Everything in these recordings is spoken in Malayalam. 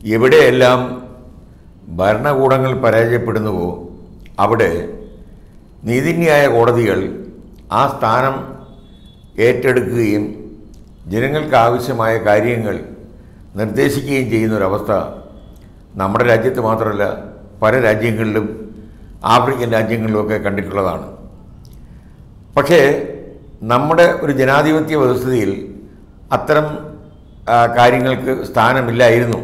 എവിടെയെല്ലാം ഭരണകൂടങ്ങൾ പരാജയപ്പെടുന്നുവോ അവിടെ നീതിന്യായ കോടതികൾ ആ സ്ഥാനം ഏറ്റെടുക്കുകയും ജനങ്ങൾക്ക് ആവശ്യമായ കാര്യങ്ങൾ നിർദ്ദേശിക്കുകയും ചെയ്യുന്നൊരവസ്ഥ നമ്മുടെ രാജ്യത്ത് മാത്രമല്ല പല രാജ്യങ്ങളിലും ആഫ്രിക്കൻ രാജ്യങ്ങളിലുമൊക്കെ കണ്ടിട്ടുള്ളതാണ് പക്ഷേ നമ്മുടെ ഒരു ജനാധിപത്യ വ്യവസ്ഥയിൽ അത്തരം ആ, കാര്യങ്ങൾക്ക് സ്ഥാനമില്ലായിരുന്നു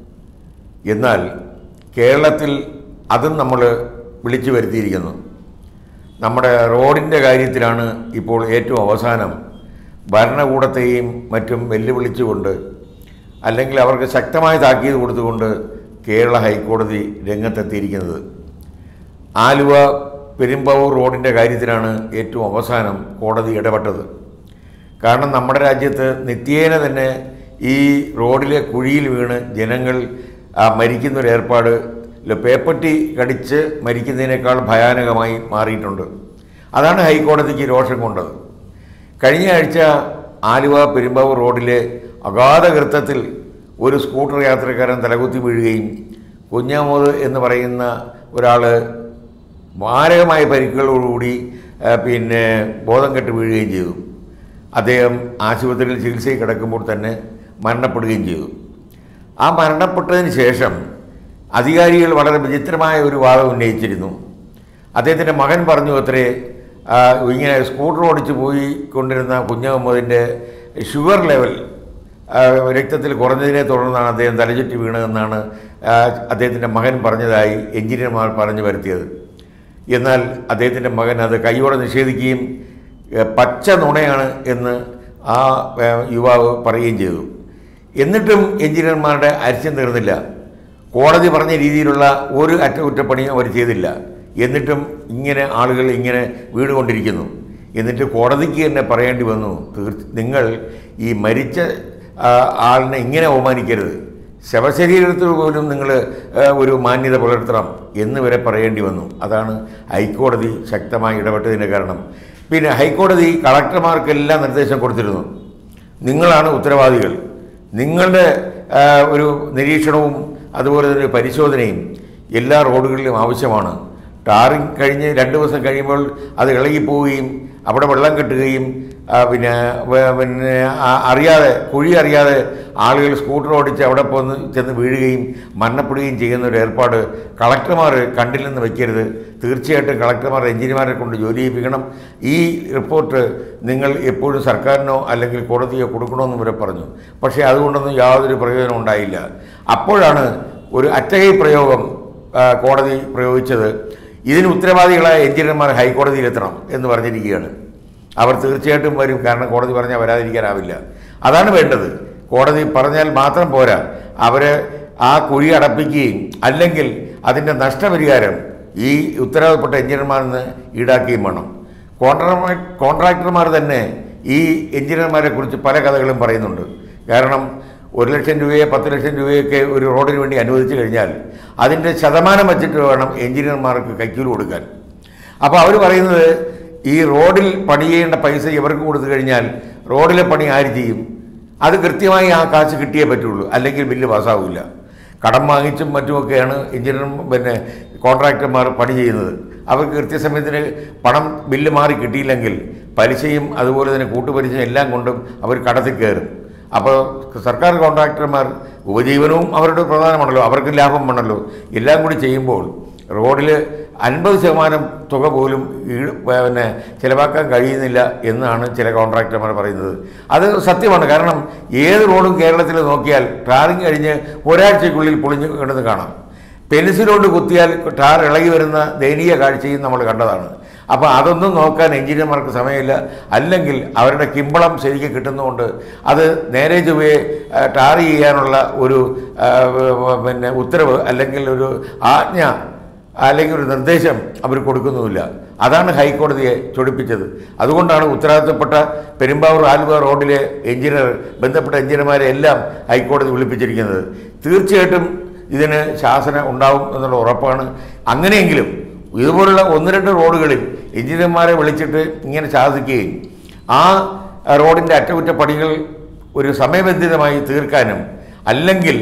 എന്നാൽ കേരളത്തിൽ അതും നമ്മൾ വിളിച്ചു വരുത്തിയിരിക്കുന്നു നമ്മുടെ റോഡിൻ്റെ കാര്യത്തിലാണ് ഇപ്പോൾ ഏറ്റവും അവസാനം ഭരണകൂടത്തെയും മറ്റും വെല്ലുവിളിച്ചുകൊണ്ട് അല്ലെങ്കിൽ അവർക്ക് ശക്തമായ താക്കീത് കൊടുത്തുകൊണ്ട് കേരള ഹൈക്കോടതി രംഗത്തെത്തിയിരിക്കുന്നത് ആലുവ പെരുമ്പാവൂർ റോഡിൻ്റെ കാര്യത്തിലാണ് ഏറ്റവും അവസാനം കോടതി ഇടപെട്ടത് കാരണം നമ്മുടെ രാജ്യത്ത് നിത്യേന തന്നെ ഈ റോഡിലെ കുഴിയിൽ വീണ് ജനങ്ങൾ ആ, മരിക്കുന്നൊരു ഏർപ്പാട് ല- പേപ്പട്ടി കടിച്ച് മരിക്കുന്നതിനേക്കാൾ ഭയാനകമായി മാറിയിട്ടുണ്ട് അതാണ് ഹൈക്കോടതിക്ക് രോഷം കൊണ്ടത് കഴിഞ്ഞ ആഴ്ച ആലുവ പെരുമ്പാവൂർ റോഡിലെ അഗാധ കൃത്യത്തിൽ ഒരു സ്കൂട്ടർ യാത്രക്കാരൻ തലകുത്തി വീഴുകയും കുഞ്ഞാമോദ് എന്ന് പറയുന്ന ഒരാൾ മാരകമായ പരിക്കുകളോടുകൂടി ആ, പിന്നെ ബോധം കെട്ട് വീഴുകയും ചെയ്തു അദ്ദേഹം ആശുപത്രിയിൽ ചികിത്സയിൽ കിടക്കുമ്പോൾ തന്നെ മരണപ്പെടുകയും ചെയ്തു ആ മരണപ്പെട്ടതിന് ശേഷം അധികാരികൾ വളരെ വിചിത്രമായ ഒരു വാദം ഉന്നയിച്ചിരുന്നു അദ്ദേഹത്തിൻ്റെ മകൻ പറഞ്ഞു അത്രേ ആ, ഇങ്ങനെ സ്കൂട്ടർ ഓടിച്ച് പോയി കൊണ്ടിരുന്ന കുഞ്ഞഹമ്മദിൻ്റെ ഷുഗർ ലെവൽ ആ, രക്തത്തിൽ കുറഞ്ഞതിനെ തുടർന്നാണ് അദ്ദേഹം തലചുറ്റി വീണതെന്നാണ് ആ, അദ്ദേഹത്തിൻ്റെ മകൻ പറഞ്ഞതായി എഞ്ചിനീയർമാർ പറഞ്ഞു വരുത്തിയത് എന്നാൽ അദ്ദേഹത്തിൻ്റെ മകൻ അത് കൈയോടെ നിഷേധിക്കുകയും ഏ, പച്ച നുണയാണ് എന്ന് ആ ഏ, യുവാവ് പറയുകയും ചെയ്തു എന്നിട്ടും എഞ്ചിനീയർമാരുടെ അരിശം തീർന്നില്ല കോടതി പറഞ്ഞ രീതിയിലുള്ള ഒരു അറ്റകുറ്റപ്പണിയും അവർ ചെയ്തില്ല എന്നിട്ടും ഇങ്ങനെ ആളുകൾ ഇങ്ങനെ വീണുകൊണ്ടിരിക്കുന്നു എന്നിട്ട് കോടതിക്ക് തന്നെ പറയേണ്ടി വന്നു തീർച്ച നിങ്ങൾ ഈ മരിച്ച ആ, ആളിനെ ഇങ്ങനെ അവമാനിക്കരുത് ശവശരീരത്തിൽ പോലും നിങ്ങൾ ഒരു മാന്യത പുലർത്തണം എന്ന് വരെ പറയേണ്ടി വന്നു അതാണ് ഹൈക്കോടതി ശക്തമായി ഇടപെട്ടതിൻ്റെ കാരണം പിന്നെ ഹൈക്കോടതി കളക്ടർമാർക്കെല്ലാം നിർദ്ദേശം കൊടുത്തിരുന്നു നിങ്ങളാണ് ഉത്തരവാദികൾ നിങ്ങളുടെ ആ, ഒരു നിരീക്ഷണവും അതുപോലെ തന്നെ പരിശോധനയും എല്ലാ റോഡുകളിലും ആവശ്യമാണ് ടാറിങ് കഴിഞ്ഞ് രണ്ട് ദിവസം കഴിയുമ്പോൾ അത് ഇളകിപ്പോവുകയും അവിടെ വെള്ളം കെട്ടുകയും ആ, പിന്നെ വ- പിന്നെ ആ- അറിയാതെ കുഴി അറിയാതെ ആളുകൾ സ്കൂട്ടർ ഓടിച്ച് അവിടെ പോന്ന് ചെന്ന് വീഴുകയും മരണപ്പെടുകയും ചെയ്യുന്ന ഒരു ഏർപ്പാട് കളക്ടർമാർ കണ്ടില്ലെന്ന് വെക്കരുത് തീർച്ചയായിട്ടും കളക്ടർമാർ എഞ്ചിനീയർമാരെ കൊണ്ട് ജോലി ചെയ്യിപ്പിക്കണം ഈ റിപ്പോർട്ട് നിങ്ങൾ എപ്പോഴും സർക്കാരിനോ അല്ലെങ്കിൽ കോടതിയോ കൊടുക്കണമെന്നും വരെ പറഞ്ഞു പക്ഷേ അതുകൊണ്ടൊന്നും യാതൊരു പ്രയോജനം ഉണ്ടായില്ല അപ്പോഴാണ് ഒരു അറ്റകൈ പ്രയോഗം ആ, കോടതി പ്രയോഗിച്ചത് ഇതിന് ഉത്തരവാദികളായ എഞ്ചിനീയർമാർ ഹൈക്കോടതിയിലെത്തണം എന്ന് പറഞ്ഞിരിക്കുകയാണ് അവർ തീർച്ചയായിട്ടും വരും കാരണം കോടതി പറഞ്ഞാൽ വരാതിരിക്കാനാവില്ല അതാണ് വേണ്ടത് കോടതി പറഞ്ഞാൽ മാത്രം പോരാ അവരെ ആ കുഴി അടപ്പിക്കുകയും അല്ലെങ്കിൽ അതിൻ്റെ നഷ്ടപരിഹാരം ഈ ഉത്തരവാദപ്പെട്ട എഞ്ചിനീയർമാരിൽ നിന്ന് ഈടാക്കുകയും വേണം കോൺട്രാ കോൺട്രാക്ടർമാർ തന്നെ ഈ എഞ്ചിനീയർമാരെ കുറിച്ച് പല കഥകളും പറയുന്നുണ്ട് കാരണം ഒരു ലക്ഷം രൂപയോ പത്ത് ലക്ഷം രൂപയൊക്കെ ഒരു റോഡിന് വേണ്ടി അനുവദിച്ചു കഴിഞ്ഞാൽ അതിൻ്റെ ശതമാനം വെച്ചിട്ട് വേണം എഞ്ചിനീയർമാർക്ക് കൈക്കൂലി കൊടുക്കാൻ അപ്പോൾ അവർ പറയുന്നത് ഈ റോഡിൽ പണി ചെയ്യേണ്ട പൈസ ഇവർക്ക് കൊടുത്തു കഴിഞ്ഞാൽ റോഡിലെ പണി ആര് ചെയ്യും അത് കൃത്യമായി ആ കാശ് കിട്ടിയേ പറ്റുള്ളൂ അല്ലെങ്കിൽ ബില്ല് പാസ്സാവില്ല കടം വാങ്ങിച്ചും മറ്റുമൊക്കെയാണ് എഞ്ചിനീയർ പിന്നെ കോൺട്രാക്ടർമാർ പണി ചെയ്യുന്നത് അവർക്ക് കൃത്യസമയത്തിന് പണം ബില്ല് മാറി കിട്ടിയില്ലെങ്കിൽ പലിശയും അതുപോലെ തന്നെ കൂട്ടുപലിശയും എല്ലാം കൊണ്ടും അവർ കടത്തിൽ കയറും അപ്പോൾ സർക്കാർ കോൺട്രാക്ടർമാർ ഉപജീവനവും അവരുടെ പ്രധാനമാണല്ലോ അവർക്ക് ലാഭം വേണമല്ലോ എല്ലാം കൂടി ചെയ്യുമ്പോൾ റോഡിൽ അൻപത് ശതമാനം തുക പോലും ഈ- പിന്നെ ചിലവാക്കാൻ കഴിയുന്നില്ല എന്നാണ് ചില കോൺട്രാക്ടർമാർ പറയുന്നത് അത് സത്യമാണ് കാരണം ഏത് റോഡും കേരളത്തിൽ നോക്കിയാൽ ടാറിങ് കഴിഞ്ഞ് ഒരാഴ്ചയ്ക്കുള്ളിൽ പൊളിഞ്ഞ് കിടന്ന് കാണാം പെൻസിൽ കൊണ്ട് കുത്തിയാൽ ടാർ ഇളകി വരുന്ന ദയനീയ കാഴ്ചയും നമ്മൾ കണ്ടതാണ് അപ്പോൾ അതൊന്നും നോക്കാൻ എഞ്ചിനീയർമാർക്ക് സമയമില്ല അല്ലെങ്കിൽ അവരുടെ കിമ്പളം ശരിക്കും കിട്ടുന്നതുകൊണ്ട് അത് നേരെ ചൊവ്വയെ ആ, ടാർ ചെയ്യാനുള്ള ഒരു ആ, പിന്നെ ഉത്തരവ് അല്ലെങ്കിൽ ഒരു ആജ്ഞ അല്ലെങ്കിൽ ഒരു നിർദ്ദേശം അവർ കൊടുക്കുന്നുമില്ല അതാണ് ഹൈക്കോടതിയെ ചൊടിപ്പിച്ചത് അതുകൊണ്ടാണ് ഉത്തരവാദിത്തപ്പെട്ട പെരുമ്പാവൂർ ആലുവ റോഡിലെ എഞ്ചിനീയർ ബന്ധപ്പെട്ട എഞ്ചിനീയർമാരെ എല്ലാം ഹൈക്കോടതി വിളിപ്പിച്ചിരിക്കുന്നത് തീർച്ചയായിട്ടും ഇതിന് ശാസന ഉണ്ടാവും എന്നുള്ള ഉറപ്പാണ് അങ്ങനെയെങ്കിലും ഇതുപോലുള്ള ഒന്ന് രണ്ട് റോഡുകളിൽ എഞ്ചിനീയർമാരെ വിളിച്ചിട്ട് ഇങ്ങനെ ശാസിക്കുകയും ആ റോഡിൻ്റെ അറ്റകുറ്റപ്പണികൾ ഒരു സമയബന്ധിതമായി തീർക്കാനും അല്ലെങ്കിൽ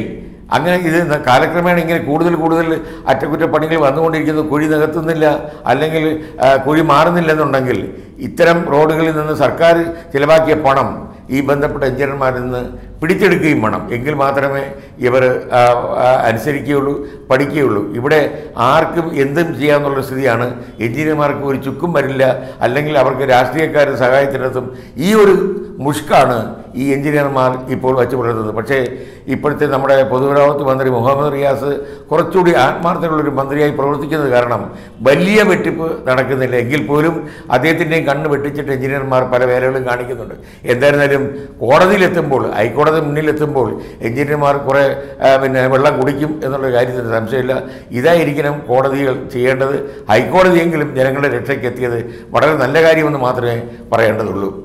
അങ്ങനെ ഇത് ന- കാലക്രമേണ ഇങ്ങനെ കൂടുതൽ കൂടുതൽ അറ്റകുറ്റപ്പണികൾ വന്നുകൊണ്ടിരിക്കുന്നു കുഴി നികത്തുന്നില്ല അല്ലെങ്കിൽ ആ, കുഴി മാറുന്നില്ലെന്നുണ്ടെങ്കിൽ ഇത്തരം റോഡുകളിൽ നിന്ന് സർക്കാർ ചിലവാക്കിയ പണം ഈ ബന്ധപ്പെട്ട എഞ്ചിനീയർമാരിൽ നിന്ന് പിടിച്ചെടുക്കുകയും വേണം എങ്കിൽ മാത്രമേ ഇവർ ആ, ആ, അനുസരിക്കുകയുള്ളൂ പഠിക്കുകയുള്ളൂ ഇവിടെ ആർക്കും എന്തും ചെയ്യാമെന്നുള്ള സ്ഥിതിയാണ് എഞ്ചിനീയർമാർക്ക് ഒരു ചുക്കും വരില്ല അല്ലെങ്കിൽ അവർക്ക് രാഷ്ട്രീയക്കാരുടെ സഹായത്തിനകത്തും ഈ ഒരു മുഷ്കാണ് ഈ എഞ്ചിനീയർമാർ ഇപ്പോൾ വച്ചു പുലർത്തുന്നത് പക്ഷേ ഇപ്പോഴത്തെ നമ്മുടെ പൊതുമരാമത്ത് മന്ത്രി മുഹമ്മദ് റിയാസ് കുറച്ചുകൂടി ആത്മാർത്ഥമുള്ളൊരു മന്ത്രിയായി പ്രവർത്തിക്കുന്നത് കാരണം വലിയ വെട്ടിപ്പ് നടക്കുന്നില്ല എങ്കിൽ പോലും അദ്ദേഹത്തിൻ്റെയും കണ്ണ് വെട്ടിച്ചിട്ട് എഞ്ചിനീയർമാർ പല വേലകളും കാണിക്കുന്നുണ്ട് എന്തായിരുന്നാലും കോടതിയിലെത്തുമ്പോൾ ഹൈക്കോടതി മുന്നിലെത്തുമ്പോൾ എഞ്ചിനീയർമാർ കുറേ ആ, പിന്നെ വെള്ളം കുടിക്കും എന്നുള്ള കാര്യത്തിൽ സംശയമില്ല ഇതായിരിക്കണം കോടതികൾ ചെയ്യേണ്ടത് ഹൈക്കോടതിയെങ്കിലും ജനങ്ങളുടെ രക്ഷയ്ക്ക് എത്തിയത് വളരെ നല്ല കാര്യമെന്ന് മാത്രമേ പറയേണ്ടതുള്ളൂ